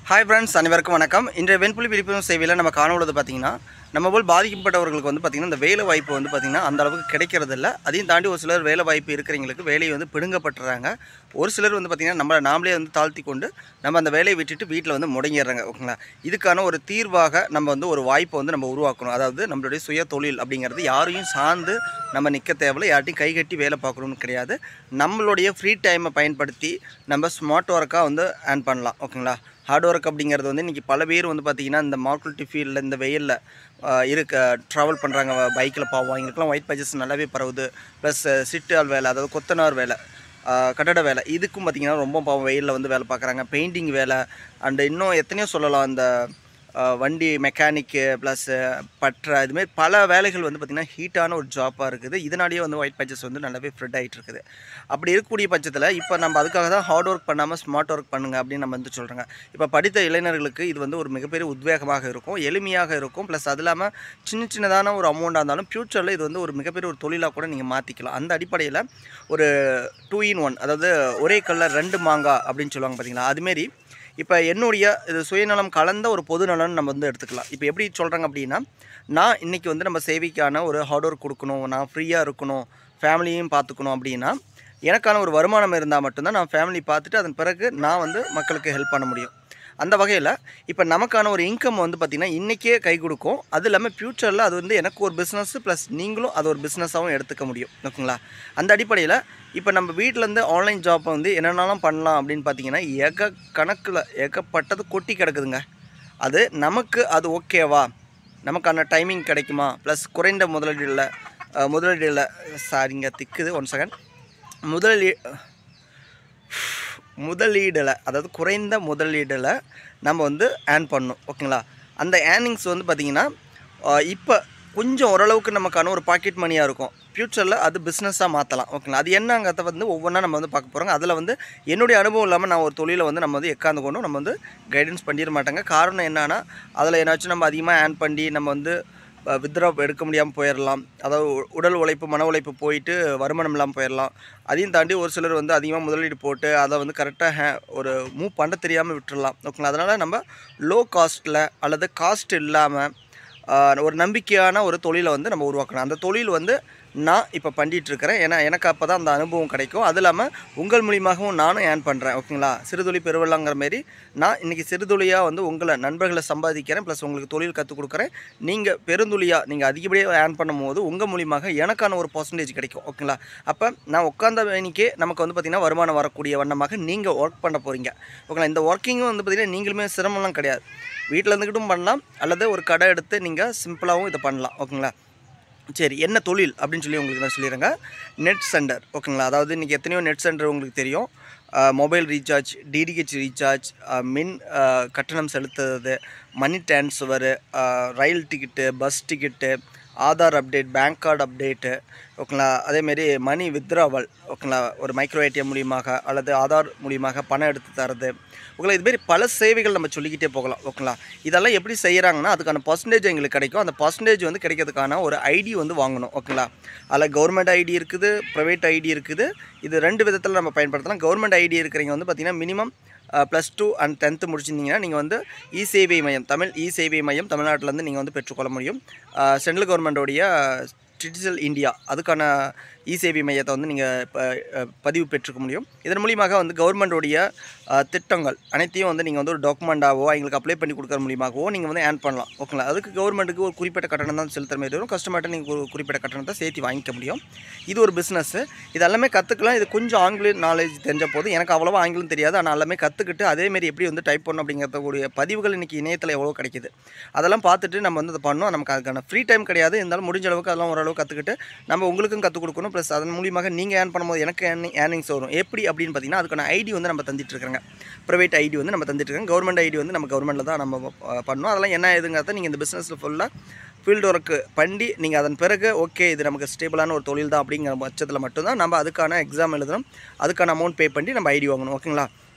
hi friends அனைவருக்கும் வணக்கம் இன்றைய வெண்புலி விழிப்புணர்வு சேவையில் நம்ம காணொழுது பார்த்தீங்கன்னா நம்ம போல் பாதிக்கப்பட்டவர்களுக்கு வந்து பார்த்திங்கன்னா இந்த வேலை வாய்ப்பு வந்து பார்த்திங்கன்னா அந்த அளவுக்கு கிடைக்கிறது இல்லை அதையும் தாண்டி ஒரு சிலர் வேலை வாய்ப்பு இருக்கிறவங்களுக்கு வேலையை வந்து பிடுங்கப்பட்டுறாங்க ஒரு சிலர் வந்து பார்த்திங்கன்னா நம்மளை நாமளே வந்து தாழ்த்தி கொண்டு நம்ம அந்த வேலையை விட்டுட்டு வீட்டில் வந்து முடங்கிடுறாங்க ஓகேங்களா இதுக்கான ஒரு தீர்வாக நம்ம வந்து ஒரு வாய்ப்பை வந்து நம்ம உருவாக்கணும் அதாவது நம்மளுடைய சுய தொழில் அப்படிங்கிறது யாரையும் சார்ந்து நம்ம நிற்க தேவையில்ல யார்ட்டையும் கை கட்டி வேலை பார்க்கணும்னு கிடையாது நம்மளுடைய ஃப்ரீ டைமை பயன்படுத்தி நம்ம ஸ்மார்ட் ஒர்க்காக வந்து ஏர்ன் பண்ணலாம் ஓகேங்களா ஹார்ட் ஒர்க் அப்படிங்கிறது வந்து இன்றைக்கி பல பேர் வந்து பார்த்திங்கன்னா இந்த மார்க்கெட் ஃபீல்டில் இந்த வெயிலில் இருக்க ட்ராவல் பண்ணுறாங்க பைக்கில் பாவம் அவங்களுக்குலாம் ஒயிட் பேஜஸ் நல்லாவே பரவுது ப்ளஸ் சிட்டால் வேலை அதாவது கொத்தனார் வேலை ஆஹ் கட்டட வேலை இதுக்கும் பார்த்திங்கன்னா ரொம்ப பாவம் வெயிலில் வந்து வேலை பார்க்குறாங்க பெயிண்டிங் வேலை அண்டு இன்னும் எத்தனையோ சொல்லலாம் அந்த ஆஹ் வண்டி மெக்கானிக்கு ப்ளஸ் பற்ற இதுமாரி பல வேலைகள் வந்து பார்த்திங்கன்னா ஹீட்டான ஒரு ஜாப்பாக இருக்குது இதனாலேயே வந்து ஒயிட் பேச்சஸ் வந்து நல்லாவே ஃப்ரெட் ஆகிட்டு இருக்குது அப்படி இருக்கக்கூடிய பட்சத்தில் இப்போ நம்ம அதுக்காக தான் ஹார்ட் ஒர்க் பண்ணாமல் ஸ்மார்ட் ஒர்க் பண்ணுங்க அப்படின்னு நம்ம வந்து சொல்கிறோங்க இப்போ படித்த இளைஞர்களுக்கு இது வந்து ஒரு மிகப்பெரிய உத்வேகமாக இருக்கும் எளிமையாக இருக்கும் ப்ளஸ் அது இல்லாமல் சின்ன சின்னதான ஒரு அமௌண்ட்டாக இருந்தாலும் ஃப்யூச்சரில் இது வந்து ஒரு மிகப்பெரிய ஒரு தொழிலாக கூட நீங்கள் மாற்றிக்கலாம் அந்த அடிப்படையில் ஒரு டூ இன் ஒன் அதாவது ஒரே கல்லில் ரெண்டு மாங்காய் அப்படின்னு சொல்லுவாங்க பார்த்தீங்களா அதுமாரி இப்போ என்னுடைய இது சுயநலம் கலந்த ஒரு பொது நலன் நம்ம வந்து எடுத்துக்கலாம் இப்போ எப்படி சொல்கிறாங்க அப்படின்னா நான் இன்றைக்கி வந்து நம்ம சேவைக்கான ஒரு ஹார்ட் ஒர்க் கொடுக்கணும் நான் ஃப்ரீயாக இருக்கணும் ஃபேமிலியும் பார்த்துக்கணும் அப்படின்னா எனக்கான ஒரு வருமானம் இருந்தால் மட்டும்தான் நான் ஃபேமிலி பார்த்துட்டு அதன் பிறகு நான் வந்து மக்களுக்கு ஹெல்ப் பண்ண முடியும் அந்த வகையில் இப்போ நமக்கான ஒரு இன்கம் வந்து பார்த்திங்கன்னா இன்றைக்கே கை கொடுக்கும் அது இல்லாமல் ஃப்யூச்சரில் அது வந்து எனக்கு ஒரு பிஸ்னஸ் ப்ளஸ் நீங்களும் அது ஒரு பிஸ்னஸாகவும் எடுத்துக்க முடியும் ஓகேங்களா அந்த அடிப்படையில் இப்போ நம்ம வீட்டிலேருந்து ஆன்லைன் ஜாப்பை வந்து என்னென்னலாம் பண்ணலாம் அப்படின்னு பார்த்தீங்கன்னா ஏக கணக்கில் ஏகப்பட்டது கொட்டி கிடக்குதுங்க அது நமக்கு அது ஓகேவா நமக்கான டைமிங் கிடைக்குமா ப்ளஸ் குறைந்த முதலீடுல அஹ், முதலீடுல சாரிங்க திக்குது ஒன் செகண்ட் முதலீ முதலீடில் அதாவது குறைந்த முதலீடில் நம்ம வந்து ஏர்ன் பண்ணணும் ஓகேங்களா அந்த ஏர்னிங்ஸ் வந்து பார்த்திங்கன்னா இப்போ கொஞ்சம் ஓரளவுக்கு நமக்கான ஒரு பாக்கெட் மணியாக இருக்கும் ஃப்யூச்சரில் அது பிஸ்னஸாக மாற்றலாம் ஓகேங்களா அது என்னங்கிறத வந்து ஒவ்வொன்றா நம்ம வந்து பார்க்க போகிறோங்க அதில் வந்து என்னுடைய அனுபவம் இல்லாமல் நான் ஒரு தொழிலை வந்து நம்ம வந்து எக்காந்து கொண்டும் நம்ம வந்து கைடன்ஸ் பண்ணிட மாட்டாங்க காரணம் என்னன்னா அதில் ஏதாச்சும் நம்ம அதிகமாக ஏர்ன் பண்ணி நம்ம வந்து வித்ரா எடுக்க முடியாமல் போயிடலாம் அதாவது உ- உடல் உழைப்பு மன உழைப்பு போயிட்டு வருமானம் இல்லாமல் போயிடலாம் அதையும் தாண்டி ஒரு சிலர் வந்து அதிகமாக முதலீடு போட்டு அதை வந்து கரெக்டாக ஹே ஒரு மூவ் பண்ண தெரியாமல் விட்டுறலாம் ஓகேங்களா அதனால் நம்ம லோ காஸ்ட்டில் அல்லது காஸ்ட் இல்லாமல் ஒரு நம்பிக்கையான ஒரு தொழிலை வந்து நம்ம உருவாக்கணும் அந்த தொழில் வந்து நான் இப்போ பண்ணிட்டு இருக்கிறேன் ஏன்னா எனக்கு அப்போ தான் அந்த அனுபவம் கிடைக்கும் அது இல்லாமல் உங்கள் மூலியமாகவும் நானும் ஏர்ன் பண்ணுறேன் ஓகேங்களா சிறுதுளி பெருவெள்ளங்கிற மாரி நான் இன்றைக்கி சிறுதுளியாக வந்து உங்களை நண்பர்களை சம்பாதிக்கிறேன் ப்ளஸ் உங்களுக்கு தொழில் கற்றுக் கொடுக்குறேன் நீங்கள் பெருந்துளியாக நீங்கள் அதிகப்படியாக ஏர்ன் பண்ணும்போது உங்கள் மூலியமாக எனக்கான ஒரு பர்சன்டேஜ் கிடைக்கும் ஓகேங்களா அப்போ நான் உட்காந்த வேணிக்கே நமக்கு வந்து பார்த்திங்கன்னா வருமானம் வரக்கூடிய வண்ணமாக நீங்கள் ஒர்க் பண்ண போகிறீங்க ஓகேங்களா இந்த ஒர்க்கிங்கும் வந்து பார்த்திங்கன்னா நீங்களுமே சிரமம்லாம் கிடையாது வீட்டில் இருந்துக்கிட்டும் பண்ணலாம் அல்லது ஒரு கடை எடுத்து நீங்கள் சிம்பிளாகவும் இதை பண்ணலாம் ஓகேங்களா சரி என்ன தொழில் அப்படின்னு சொல்லி உங்களுக்கு நான் சொல்லிடுறேங்க நெட் சென்டர் ஓகேங்களா அதாவது இன்றைக்கி எத்தனையோ நெட் சென்டர் உங்களுக்கு தெரியும் மொபைல் ரீசார்ஜ் டிடிஹெச் ரீசார்ஜ் மின் அஹ், கட்டணம் செலுத்துறது மணி டிரான்ஸ்ஃபரு ரயில் ticket bus ticket Aadhaar update bank card update ஓகேங்களா அதேமாரி மணி வித்ராவல் ஓகேங்களா ஒரு மைக்ரோ ஏடிஎம் மூலியமாக அல்லது ஆதார் மூலியமாக பணம் எடுத்து தரது ஓகேங்களா இதுமாரி பல சேவைகள் நம்ம சொல்லிக்கிட்டே போகலாம் ஓகேங்களா இதெல்லாம் எப்படி செய்கிறாங்கன்னா அதுக்கான பர்சன்டேஜ் எங்களுக்கு கிடைக்கும் அந்த பர்சன்டேஜ் வந்து கிடைக்கிறதுக்கான ஒரு ஐடி வந்து வாங்கணும் ஓகேங்களா அதில் கவர்மெண்ட் ஐடி இருக்குது ப்ரைவேட் ஐடி இருக்குது இது ரெண்டு விதத்தில் நம்ம பயன்படுத்தலாம் கவர்மெண்ட் ஐடி இருக்கிறவங்க வந்து பார்த்திங்கன்னா minimum plus two and tenth முடிச்சிருந்தீங்கன்னா நீங்கள் வந்து இ சேவை மையம் தமிழ் இ சேவை மையம் தமிழ்நாட்டிலேருந்து நீங்கள் வந்து பெற்றுக்கொள்ள முடியும் சென்ட்ரல் கவர்மெண்டோடைய டிஜிட்டல் இந்தியா அதுக்கான இ சேவை மையத்தை வந்து நீங்கள் பதிவு பெற்றுக்க முடியும் இதன் மூலியமாக வந்து கவர்மெண்டோடைய திட்டங்கள் அனைத்தையும் வந்து நீங்கள் வந்து ஒரு டாக்குமெண்ட்டாவோ எங்களுக்கு அப்ளை பண்ணி கொடுக்குற மூலியமாகவோ நீங்கள் வந்து ஏர்ன் பண்ணலாம் ஓகேங்களா அதுக்கு கவர்மெண்ட்டுக்கு ஒரு குறிப்பிட்ட கட்டணம் தான் செலுத்துற மாதிரி வரும் கஸ்டமர்கிட்ட நீங்கள் ஒரு குறிப்பிட்ட கட்டணத்தை சேர்த்து வாங்கிக்க முடியும் இது ஒரு பிஸ்னஸ் இது எல்லாமே கற்றுக்கலாம் இது கொஞ்சம் ஆங்கில நாலேஜ் தெரிஞ்ச போது எனக்கு அவ்வளோவா ஆங்கிலம் தெரியாது ஆனால் எல்லாமே கற்றுக்கிட்டு அதேமாரி எப்படி வந்து டைப் பண்ணணும் அப்படிங்கிறதுக்கூடிய பதிவுகள் இன்றைக்கி இணையத்தில் எவ்வளோ கிடைக்குது அதெல்லாம் பார்த்துட்டு நம்ம வந்து அதை பண்ணோம் நமக்கு அதுக்கான ஃப்ரீ டைம் கிடையாது இருந்தாலும் முடிஞ்ச அளவுக்கு அதெல்லாம் ஓரளவு கற்றுக்கிட்டு நம்ம உங்களுக்கும் கற்றுக் கொடுக்கணும் ப்ளஸ் அதன் மூலியமாக நீங்கள் ஏர்ன் பண்ணும்போது எனக்கு ஏர்னிங்ஸ் வரும் எப்படி அப்படின்னு பார்த்தீங்கன்னா அதுக்கான ஐடி வந்து நம்ம தந்துட்டு இருக்காங்க ப்ரைவேட் ஐடி வந்து நம்ம தந்துட்டு இருக்காங்க கவர்மெண்ட் ஐடி வந்து நம்ம கவர்மெண்ட்டில் தான் நம்ம அஹ், பண்ணோம் அதெல்லாம் என்ன ஏதுங்கிறத நீங்கள் இந்த பிஸ்னஸில் ஃபுல்லாக ஃபீல்டு ஒர்க்கு பண்ணி நீங்கள் அதன் பிறகு ஓகே இது நமக்கு ஸ்டேபிளான ஒரு தொழில் தான் அப்படிங்கிற பட்சத்தில் மட்டும்தான் நம்ம அதுக்கான எக்ஸாம் எழுதணும் அதுக்கான அமௌண்ட் பே பண்ணி நம்ம ஐடி வாங்கணும் ஓகேங்களா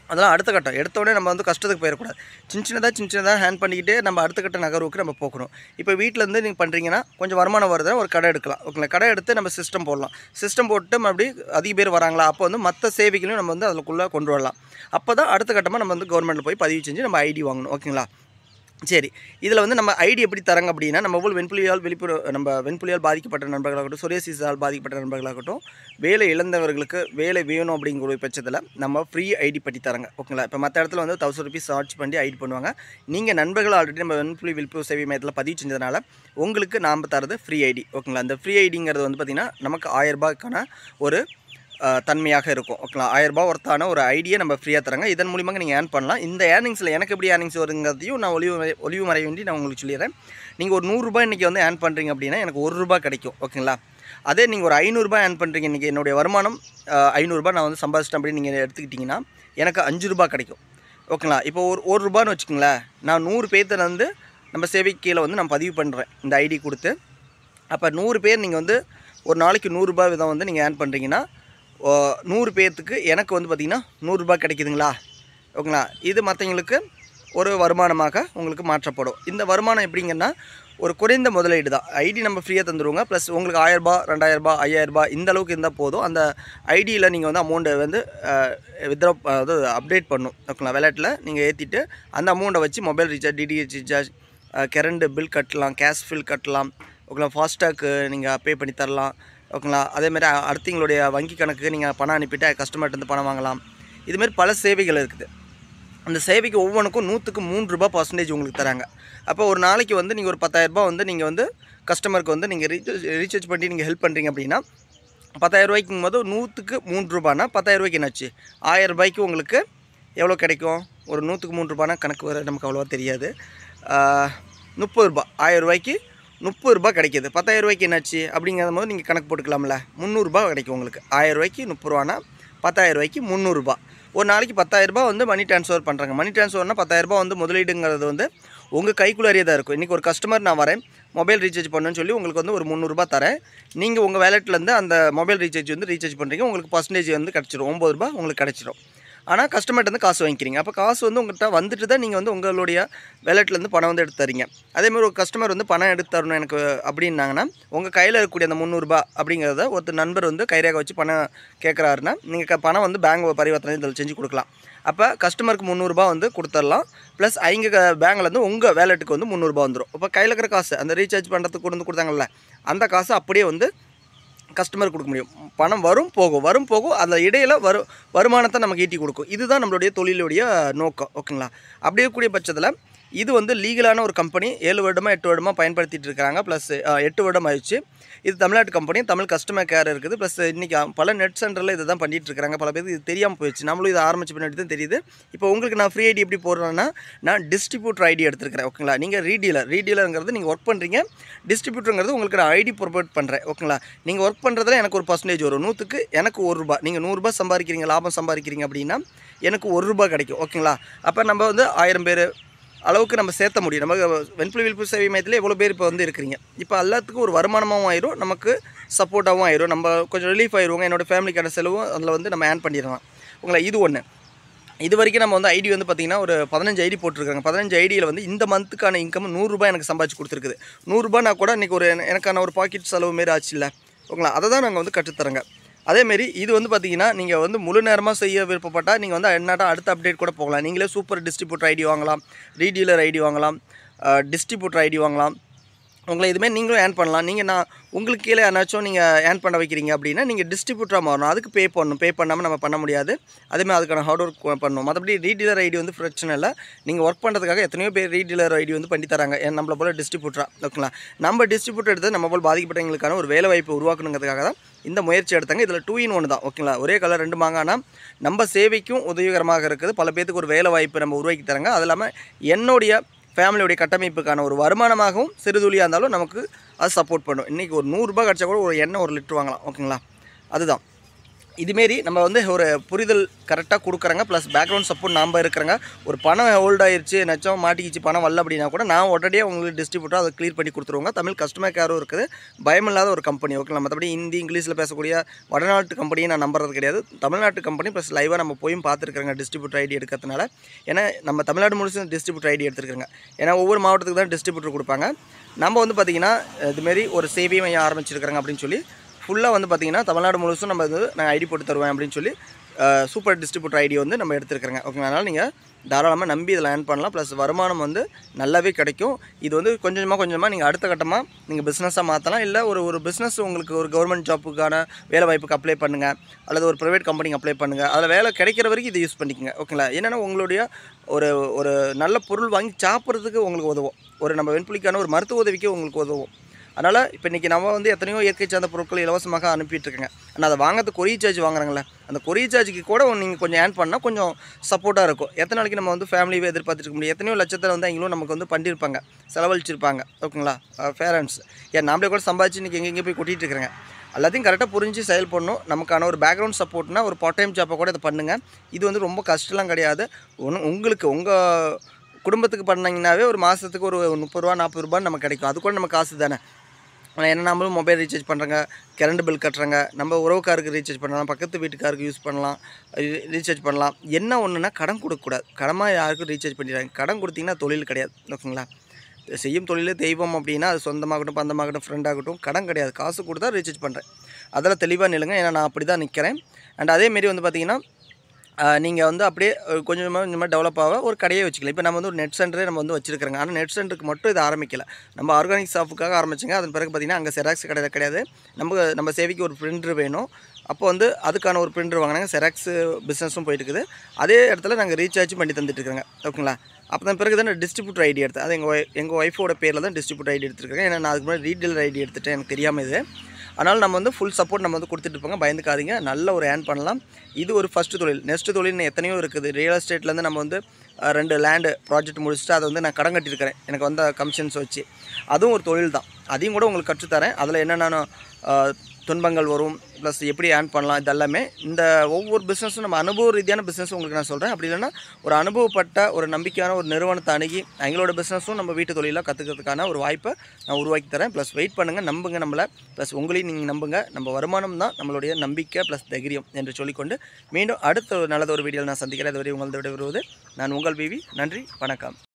அதெல்லாம் அடுத்த கட்டம் எடுத்த உடனே நம்ம வந்து கஷ்டத்துக்கு போயிடக்கூடாது சின்ன சின்னதாக சின்ன சின்னதாக ஹேண்ட் பண்ணிக்கிட்டே நம்ம அடுத்த கட்ட நகர்வுக்கு நம்ம போகணும் இப்போ வீட்டிலேருந்து நீங்கள் பண்ணுறீங்கன்னா கொஞ்சம் வருமானம் வருதுன்னா ஒரு கடை எடுக்கலாம் ஓகேங்களா கடை எடுத்து நம்ம சிஸ்டம் போடலாம் சிஸ்டம் போட்டு மறுபடியும் அதிக பேர் வராங்களா அப்போ வந்து மற்ற சேவைகளையும் நம்ம வந்து அதுக்குள்ளே கொண்டு வரலாம் அப்போ தான் அடுத்த கட்டமாக நம்ம வந்து கவர்மெண்ட்டில் போய் பதிவு செஞ்சு நம்ம ஐடி வாங்கணும் ஓகேங்களா சரி இதில் வந்து நம்ம ஐடி எப்படி தராங்க அப்படின்னா நம்ம போல் வெண்புலியால் வெளிப்புற நம்ம வெண்புலியால் பாதிக்கப்பட்ட நண்பர்களாகட்டும் சொரியாசிஸால் பாதிக்கப்பட்ட நண்பர்களாகட்டும் வேலை இழந்தவர்களுக்கு வேலை வேணும் அப்படிங்கிற ஒரு பட்சத்தில் நம்ம ஃப்ரீ ஐடி பட்டி தராங்க ஓகேங்களா இப்போ மற்ற இடத்துல வந்து தௌசண்ட் ருபீஸ் சார்ஜ் பண்ணி ஐடி பண்ணுவாங்க நீங்கள் நண்பர்கள் ஆல்ரெடி நம்ம வெண்புலி விழிப்புணர்வு சேவை மையத்தில் பதிவு செஞ்சதுனால உங்களுக்கு நாம் தரது ஃப்ரீ ஐடி ஓகேங்களா அந்த ஃப்ரீ ஐடிங்கிறது வந்து பார்த்திங்கன்னா நமக்கு ஆயிரம் ரூபாய்க்கான ஒரு அஹ், தன்மையாக இருக்கும் ஓகேங்களா ஆயிரரூபா ஒருத்தான ஒரு ஐடியை நம்ம ஃப்ரீயாக தராங்க இதன் மூலியமாக நீங்கள் ஏர்ன் பண்ணலாம் இந்த ஏர்னிங்ஸில் எனக்கு எப்படி ஏர்னிங்ஸ் வருங்கிறதையும் நான் ஒளிவு மறை- ஒளிவு மறைய வேண்டி நான் உங்களுக்கு சொல்லிடுறேன் நீங்கள் ஒரு நூறுரூபா இன்றைக்கி வந்து ஏர்ன் பண்ணுறீங்க அப்படின்னா எனக்கு ஒரு ரூபா கிடைக்கும் ஓகேங்களா அதே நீங்கள் ஒரு ஐநூறுரூபா ஏர்ன் பண்ணுறீங்க இன்றைக்கி என்னுடைய வருமானம் அஹ், ஐநூறுரூபா நான் வந்து சம்பாதிச்சிட்டேன் அப்படின்னு நீங்கள் எடுத்துக்கிட்டிங்கன்னா எனக்கு அஞ்சு ரூபா கிடைக்கும் ஓகேங்களா இப்போ ஒரு ஒரு ரூபான்னு வச்சுக்கோங்களேன் நான் நூறு பேர்த்த வந்து நம்ம சேவை கீழே வந்து நான் பதிவு பண்ணுறேன் இந்த ஐடி கொடுத்து அப்போ நூறு பேர் நீங்கள் வந்து ஒரு நாளைக்கு நூறுரூபா விதம் வந்து நீங்கள் ஏர்ன் பண்ணுறீங்கன்னா ஓ, நூறு பேர்த்துக்கு எனக்கு வந்து பார்த்திங்கன்னா நூறுரூபா கிடைக்குதுங்களா ஓகேங்களா இது மற்றவங்களுக்கு ஒரு வருமானமாக உங்களுக்கு மாற்றப்படும் இந்த வருமானம் எப்படிங்கன்னா ஒரு குறைந்த முதலீடு தான் ஐடி நம்ம ஃப்ரீயாக தந்துடுவோங்க ப்ளஸ் உங்களுக்கு ஆயிரரூபா ரெண்டாயிரரூபா ஐயாயிரரூபா இந்த அளவுக்கு இருந்தால் போதும் அந்த ஐடியில் நீங்கள் வந்து அமௌண்ட்டை வந்து வித்ரா அதாவது அப்டேட் பண்ணும் ஓகேங்களா விளையாட்டில் நீங்கள் ஏற்றிட்டு அந்த அமௌண்ட்டை வச்சு mobile recharge DTH recharge current bill கட்டலாம் கேஷ் ஃபில் கட்டலாம் ஓகேங்களா ஃபாஸ்டாக்கு நீங்கள் பே பண்ணி தரலாம் ஓகேங்களா அதேமாதிரி அடுத்தவங்களுடைய வங்கி கணக்குக்கு நீங்கள் பணம் அனுப்பிட்டு கஸ்டமர்கிட்ட இருந்து பணம் வாங்கலாம் இதுமாரி பல சேவைகள் இருக்குது அந்த சேவைக்கு ஒவ்வொன்றுக்கும் நூற்றுக்கு மூன்று ரூபாய் பர்சன்டேஜ் உங்களுக்கு தராங்க அப்போ ஒரு நாளைக்கு வந்து நீங்கள் ஒரு பத்தாயிரரூபா வந்து நீங்கள் வந்து கஸ்டமருக்கு வந்து நீங்கள் ரீசார்ஜ் ரீசார்ஜ் பண்ணி நீங்கள் ஹெல்ப் பண்ணுறீங்க அப்படின்னா பத்தாயிரம் ரூபாய்க்கும் போது நூற்றுக்கு மூன்று ரூபானா பத்தாயிரம் ரூபாய்க்கு என்னாச்சு ஆயிரம் ரூபாய்க்கு உங்களுக்கு எவ்வளோ கிடைக்கும் ஒரு நூற்றுக்கு மூன்று ரூபானா கணக்கு வர நமக்கு அவ்வளோவா தெரியாது ஆஹ், முப்பது ரூபா ஆயிரம் ரூபாய்க்கு முப்பது ரூபாய் கிடைக்கிது பத்தாயிரம் ரூபாய்க்கு என்னாச்சு அப்படிங்கிற போது நீங்கள் கணக்கு போட்டுக்கலாம்ல முந்நூறுரூபா கிடைக்கும் உங்களுக்கு ஆயிரம் ரூபாய்க்கு முப்பது ரூபானா பத்தாயிரம் ரூபாய்க்கு முந்நூறுரூபா ஒரு நாளைக்கு பத்தாயிரரூபா வந்து மணி ட்ரான்ஸ்ஃபர் பண்ணுறாங்க மணி ட்ரான்ஸ்ஃபர்னா பத்தாயிரரூபா வந்து முதலீடுங்கிறது வந்து உங்கள் கைக்குள்ளாரியே தான் இருக்கும் இன்றைக்கி ஒரு கஸ்டமர் நான் வரேன் மொபைல் ரீசார்ஜ் பண்ணுன்னு சொல்லி உங்களுக்கு வந்து ஒரு முந்நூறுரூபா தரேன் நீங்கள் உங்கள் வேலெட்லேருந்து அந்த மொபைல் ரீசார்ஜ் வந்து ரீசார்ஜ் பண்ணுறீங்க உங்களுக்கு பர்சன்டேஜ் வந்து கிடச்சிரும் ஒம்பது ரூபா உங்களுக்கு கிடச்சிரும் ஆனால் கஸ்டமர்கிட்ட வந்து காசு வாங்கிக்கிறீங்க அப்போ காசு வந்து உங்கள்கிட்ட வந்துட்டு தான் நீங்கள் வந்து உங்களுடைய வேலெட்லேருந்து பணம் வந்து எடுத்து தரீங்க அதேமாதிரி ஒரு கஸ்டமர் வந்து பணம் எடுத்து தரணும் எனக்கு அப்படின்னாங்கன்னா உங்கள் கையில் இருக்கக்கூடிய அந்த முந்நூறுரூபா அப்படிங்கிறத ஒருத்தர் நண்பர் வந்து கைரேகை வச்சு பணம் கேட்குறாருன்னா நீங்கள் பணம் வந்து பேங்க் பரிவர்த்தனை இதில் செஞ்சு கொடுக்கலாம் அப்போ கஸ்டமருக்கு முந்நூறுரூபா வந்து கொடுத்துடலாம் ப்ளஸ் அவங்க பேங்க்லேருந்து உங்கள் வேலெட்டுக்கு வந்து முந்நூறுரூபா வந்துடும் இப்போ கையில் இருக்கிற காசு அந்த ரீசார்ஜ் பண்ணுறதுக்கு கொண்டு வந்து கொடுத்தாங்கல்ல அந்த காசு அப்படியே வந்து கஸ்டமர் கொடுக்க முடியும் பணம் வரும் போகும் வரும் போகும் அந்த இடையில வரு வருமானத்தை நமக்கு ஈட்டி கொடுக்கும் இதுதான் நம்மளுடைய தொழிலுடைய நோக்கம் ஓகேங்களா அப்படியே கூடிய பட்சத்தில் இது வந்து லீகலான ஒரு கம்பெனி ஏழு வருடமாக எட்டு வருடமாக பயன்படுத்திட்டு இருக்காங்க ப்ளஸ் எட்டு வருடம் ஆயிடுச்சு இது தமிழ்நாட்டு கம்பெனி தமிழ் கஸ்டமர் கேர் இருக்குது ப்ளஸ் இன்றைக்கி பல நெட் சென்டரில் இதை தான் பண்ணிட்டு இருக்காங்க பல பேருக்கு இது தெரியாமல் போயிடுச்சு நம்மளும் இதை ஆரம்பிச்சு பின்னாடி தான் தெரியுது இப்போ உங்களுக்கு நான் ஃப்ரீ ஐடி எப்படி போடுறேன்னா நான் டிஸ்ட்ரிபியூட்டர் ஐடி எடுத்துருக்கிறேன் ஓகேங்களா நீங்கள் ரீடீலர் ரீடீலருங்கிறது நீங்கள் ஒர்க் பண்ணுறீங்க டிஸ்ட்ரிபியூட்டருங்கிறது உங்களுக்கு நான் ஐடி ப்ரொவைட் பண்ணுறேன் ஓகேங்களா நீங்கள் ஒர்க் பண்ணுறதுல எனக்கு ஒரு பர்சன்டேஜ் வரும் நூற்றுக்கு எனக்கு ஒரு ரூபா நீங்கள் நூறுரூபா சம்பாதிக்கிறீங்க லாபம் சம்பாதிக்கிறீங்க அப்படின்னா எனக்கு ஒரு ரூபா கிடைக்கும் ஓகேங்களா அப்போ நம்ம வந்து ஆயிரம் பேர் அளவுக்கு நம்ம சேர்த்த முடியும் நம்ம வெண்புலி விழிப்பு சேவை மையத்தில் எவ்வளோ பேர் இப்போ வந்து இருக்கிறீங்க இப்போ எல்லாத்துக்கும் ஒரு வருமானமாகவும் ஆயிரும் நமக்கு சப்போர்ட்டாகவும் ஆயிரும் நம்ம கொஞ்சம் ரிலீஃப் ஆயிடுவோங்க என்னோட ஃபேமிலிக்கான செலவும் அதில் வந்து நம்ம ஏர்ன் பண்ணிடலாம் உங்களை இது ஒன்று இது வரைக்கும் நம்ம வந்து ஐடி வந்து பார்த்திங்கன்னா ஒரு பதினஞ்சு ஐடி போட்டிருக்காங்க பதினஞ்சு ஐடியில் வந்து இந்த மந்த்துக்கான இன்கம் நூறுரூபா எனக்கு சம்பாதிச்சு கொடுத்துருக்குது நூறுரூபா கூட இன்றைக்கி ஒரு என- எனக்கான ஒரு பாக்கெட் செலவு மாரி ஆச்சு இல்லை ஓகேங்களா அதை தான் நாங்கள் வந்து கற்றுத்தரோங்க அதேமாரி இது வந்து பார்த்தீங்கன்னா நீங்கள் வந்து முழு நேரமாக செய்ய விருப்பப்பட்டால் நீங்கள் வந்து என்னடா அடுத்த அப்டேட் கூட போகலாம் நீங்களே சூப்பர் டிஸ்ட்ரிபியூட்டர் ஐடி வாங்கலாம் ரீடீலர் ஐடி வாங்கலாம் டிஸ்ட்ரிபியூட்டர் ஐடி வாங்கலாம் உங்களை இதுமாரி நீங்களும் ஏர்ன் பண்ணலாம் நீங்கள் நான் உங்களுக்கு கீழே யாராச்சும் நீங்கள் ஏர்ன் பண்ண வைக்கிறீங்க அப்படின்னா நீங்கள் டிஸ்ட்ரிபியூட்டராக மாறணும் அதுக்கு பே பண்ணணும் பே பண்ணாமல் நம்ம பண்ண முடியாது அதேமாதிரி அதுக்கான ஹார்ட் ஒர்க் பண்ணணும் மற்றபடி ரீடீலர் ஐடி வந்து பிரச்சனை இல்லை நீங்கள் ஒர்க் பண்ணுறதுக்காக எத்தனையோ பேர் ரீடீலர் ஐடி வந்து பண்ணி தராங்க ஏன் நம்மளை போல் டிஸ்ட்ரிபியூட்டராக ஓகேங்களா நம்ம டிஸ்ட்ரிபியூட்டர் எடுத்து நம்ம போல் பாதிக்கப்பட்டவங்களுக்கான ஒரு வேலை வாய்ப்பு உருவாக்கணுங்கிறதுக்காக தான் இந்த முயற்சி எடுத்தாங்க இதில் டூ இன் ஒன்று தான் ஓகேங்களா ஒரே கலர் ரெண்டு மாங்கானா நம்ம சேவைக்கும் உதவிகரமாக இருக்குது பல பேத்துக்கு ஒரு வேலை வாய்ப்பு நம்ம உருவாக்கி தராங்க அது இல்லாமல் என்னுடைய ஃபேமிலியோடைய கட்டமைப்புக்கான ஒரு வருமானமாகவும் சிறுதுளியாக இருந்தாலும் நமக்கு அது சப்போர்ட் பண்ணும் இன்றைக்கி ஒரு நூறுரூபா கிடச்சா கூட ஒரு எண்ணெய் ஒரு லிட்டர் வாங்கலாம் ஓகேங்களா அதுதான் இதுமாரி நம்ம வந்து ஒரு புரிதல் கரெக்டாக கொடுக்குறாங்க ப்ளஸ் பேக்ரவுண்ட் சப்போர்ட் நாம் இருக்கிறாங்க ஒரு பணம் ஹோல்ட் ஆயிருச்சு நச்சம் மாட்டிக்கிச்சு பணம் வரல அப்படின்னா கூட நான் உடனடியாக உங்களுக்கு டிஸ்ட்ரிபியூட்டர் அதை க்ளியர் பண்ணி கொடுத்துருவாங்க தமிழ் கஸ்டமர் கேரும் இருக்குது பயமில்லாத ஒரு கம்பெனி ஓகேங்களா மற்றபடி ஹிந்தி இங்கிலீஷில் பேசக்கூடிய வடநாட்டு கம்பெனியை நான் நம்புறது கிடையாது தமிழ்நாட்டு கம்பெனி ப்ளஸ் லைவாக நம்ம போயும் பார்த்துருக்காங்க டிஸ்ட்ரிபியூட்டர் ஐடி எடுக்கிறதுனால ஏன்னா நம்ம தமிழ்நாடு முழுசும் டிஸ்ட்ரிபியூட்டர் ஐடி எடுத்துருக்காங்க ஏன்னா ஒவ்வொரு மாவட்டத்துக்கு தான் டிஸ்ட்ரிபியூட்டர் கொடுப்பாங்க நம்ம வந்து பார்த்திங்கன்னா இதுமாரி ஒரு சேவை மையம் ஆரம்பிச்சிருக்கிறாங்க அப்படின்னு சொல்லி ஃபுல்லாக வந்து பார்த்திங்கன்னா தமிழ்நாடு முழுசும் நம்ம வந்து நான் ஐடி போட்டு தருவேன் அப்படின்னு சொல்லி அஹ், சூப்பர் டிஸ்ட்ரிபியூட்டர் ஐடி வந்து நம்ம எடுத்துருக்கிறோங்க ஓகேங்களா அதனால் நீங்கள் தாராளமாக நம்பி இதில் ஏர்ன் பண்ணலாம் ப்ளஸ் வருமானம் வந்து நல்லாவே கிடைக்கும் இது வந்து கொஞ்சமாக கொஞ்சமாக நீங்கள் அடுத்த கட்டமாக நீங்கள் பிஸ்னஸாக மாற்றலாம் இல்லை ஒரு ஒரு பிஸ்னஸ் உங்களுக்கு ஒரு கவர்மெண்ட் ஜாப்புக்கான வேலை வாய்ப்புக்கு அப்ளை பண்ணுங்கள் அல்லது ஒரு ப்ரைவேட் கம்பெனிக்கு அப்ளை பண்ணுங்கள் அதில் வேலை கிடைக்கிற வரைக்கும் இதை யூஸ் பண்ணிக்கோங்க ஓகேங்களா என்னென்னா உங்களுடைய ஒரு ஒரு நல்ல பொருள் வாங்கி சாப்பிட்றதுக்கு உங்களுக்கு உதவும் ஒரு நம்ம வெண்புலிக்கான ஒரு மருத்துவ உதவிக்கு உங்களுக்கு உதவும் அதனால் இப்போ இன்றைக்கி நம்ம வந்து எத்தனையோ இயற்கை சார்ந்த பொருட்கள் இலவசமாக அனுப்பிட்டு இருக்கேங்க ஆனால் அதை வாங்கிறது கொரியர் சார்ஜ் வாங்குறாங்களே அந்த கொரியர் சார்ஜுக்கு கூட நீங்கள் கொஞ்சம் ஏர்ன் பண்ணால் கொஞ்சம் சப்போர்ட்டாக இருக்கும் எத்தனை நாளைக்கு நம்ம வந்து ஃபேமிலியை எதிர்பார்த்துட்டு இருக்க முடியும் எத்தனையோ லட்சத்தில் வந்து அவங்களும் நமக்கு வந்து பண்ணியிருப்பாங்க செலவழிச்சிருப்பாங்க ஓகேங்களா பேரண்ட்ஸ் ஏன் நாமளே கூட சம்பாதிச்சு இன்றைக்கி எங்கெங்கே போய் கொட்டிகிட்டு இருக்கிறேங்க எல்லாத்தையும் கரெக்டாக புரிஞ்சு செயல்படணும் நமக்கான ஒரு பேக்ரவுண்ட் சப்போர்ட்னா ஒரு பார்ட் டைம் ஜாப்பை கூட இதை பண்ணுங்கள் இது வந்து ரொம்ப கஷ்டம்லாம் கிடையாது ஒன்று உங்களுக்கு உங்கள் குடும்பத்துக்கு பண்ணீங்கன்னாவே ஒரு மாதத்துக்கு ஒரு முப்பது ரூபா நாற்பது ரூபான்னு நமக்கு கிடைக்கும் அது கூட நம்ம காசு தானே ஆனால் என்ன நம்மளும் மொபைல் ரீசார்ஜ் பண்ணுறாங்க கரண்ட் பில் கட்டுறாங்க நம்ம உறவுக்காருக்கு ரீசார்ஜ் பண்ணலாம் பக்கத்து வீட்டுக்காருக்கு யூஸ் பண்ணலாம் ரீ- ரீசார்ஜ் பண்ணலாம் என்ன ஒன்றுனா கடன் கொடுக்கக்கூடாது கடமாக யாருக்கும் ரீசார்ஜ் பண்ணிடுறாங்க கடன் கொடுத்தீங்கன்னா தொழில் கிடையாது ஓகேங்களா செய்யும் தொழிலே தெய்வம் அப்படின்னா அது சொந்தமாகட்டும் பந்தமாகட்டும் ஃப்ரெண்டாகட்டும் கடன் கிடையாது காசு கொடுத்தா ரீசார்ஜ் பண்ணுறேன் அதில் தெளிவாக நில்லுங்க ஏன்னா நான் அப்படி தான் நிற்கிறேன் அண்ட் அதேமாரி வந்து பார்த்தீங்கன்னா நீங்கள் வந்து அப்படியே அஹ், கொஞ்சம் கொஞ்சமாக இந்த மாதிரி டெவலப் ஆக ஒரு கடையே வச்சுக்கலாம் இப்போ நம்ம வந்து ஒரு நெட் சென்டரே நம்ம வந்து வச்சிருக்கிறோங்க ஆனால் நெட் சென்டருக்கு மட்டும் இது ஆரம்பிக்கல நம்ம ஆர்கானிக் ஷாப்புக்காக ஆரம்பிச்சுங்க அதன் பிறகு பார்த்தீங்கன்னா அங்கே செராக்ஸ் கிடையாது கிடையாது நம்ம நம்ம சேவைக்கு ஒரு பிரிண்டர் வேணும் அப்போ வந்து அதுக்கான ஒரு பிரிண்டர் வாங்கினாங்க செராக்ஸ் பிஸ்னஸும் போயிட்டு இருக்குது அதே இடத்துல நாங்கள் ரீசார்ஜும் பண்ணி தந்துட்டு இருக்கிறோங்க ஓகேங்களா அப்போ தான் பிறகு தான் டிஸ்ட்ரிபியூட்டர் ஐடி எடுத்தேன் அது எங்கள் எங்கள் ஒய்ஃபோட பேரில் தான் டிஸ்ட்ரிபியூட்டர் ஐடி எடுத்துருக்கேன் ஏன்னா நான் அதுக்கு முன்னாடி ரீடெயிலர் ஐடி எடுத்துட்டேன் எனக்கு தெரியாமல் இது அதனால் நம்ம வந்து ஃபுல் சப்போர்ட் நம்ம வந்து கொடுத்துட்டு இருப்போங்க பயந்துக்காதீங்க நல்ல ஒரு ஏர்ன் பண்ணலாம் இது ஒரு ஃபஸ்ட்டு தொழில் நெக்ஸ்ட் தொழில் எத்தனையோ இருக்குது ரியல் எஸ்டேட்லேருந்து நம்ம வந்து அஹ், ரெண்டு லேண்டு ப்ராஜெக்ட் முடிச்சுட்டு அதை வந்து நான் கடன் கட்டியிருக்கிறேன் எனக்கு வந்த கமிஷன்ஸ் வச்சு அதுவும் ஒரு தொழில் தான் அதையும் கூட உங்களுக்கு கற்றுத்தரேன் அதில் என்னென்ன அஹ், துன்பங்கள் வரும் ப்ளஸ் எப்படி ஏர்ன் பண்ணலாம் இதெல்லாமே இந்த ஒவ்வொரு பிஸ்னஸும் நம்ம அனுபவ ரீதியான பிஸ்னஸ் உங்களுக்கு நான் சொல்கிறேன் அப்படி இல்லைன்னா ஒரு அனுபவப்பட்ட ஒரு நம்பிக்கையான ஒரு நிறுவனத்தை அணுகி எங்களோட பிஸ்னஸும் நம்ம வீட்டு தொழிலாக கற்றுக்கிறதுக்கான ஒரு வாய்ப்பை நான் உருவாக்கி தரேன் ப்ளஸ் வெயிட் பண்ணுங்கள் நம்புங்க நம்மளை ப்ளஸ் உங்களையும் நீங்கள் நம்புங்க நம்ம வருமானம் தான் நம்மளுடைய நம்பிக்கை ப்ளஸ் தைரியம் என்று சொல்லிக்கொண்டு மீண்டும் அடுத்த ஒரு நல்லது ஒரு வீடியோவில் நான் சந்திக்கிறேன் அதுவரை உங்களது விட வருவது நான் உங்கள் பிவி நன்றி வணக்கம்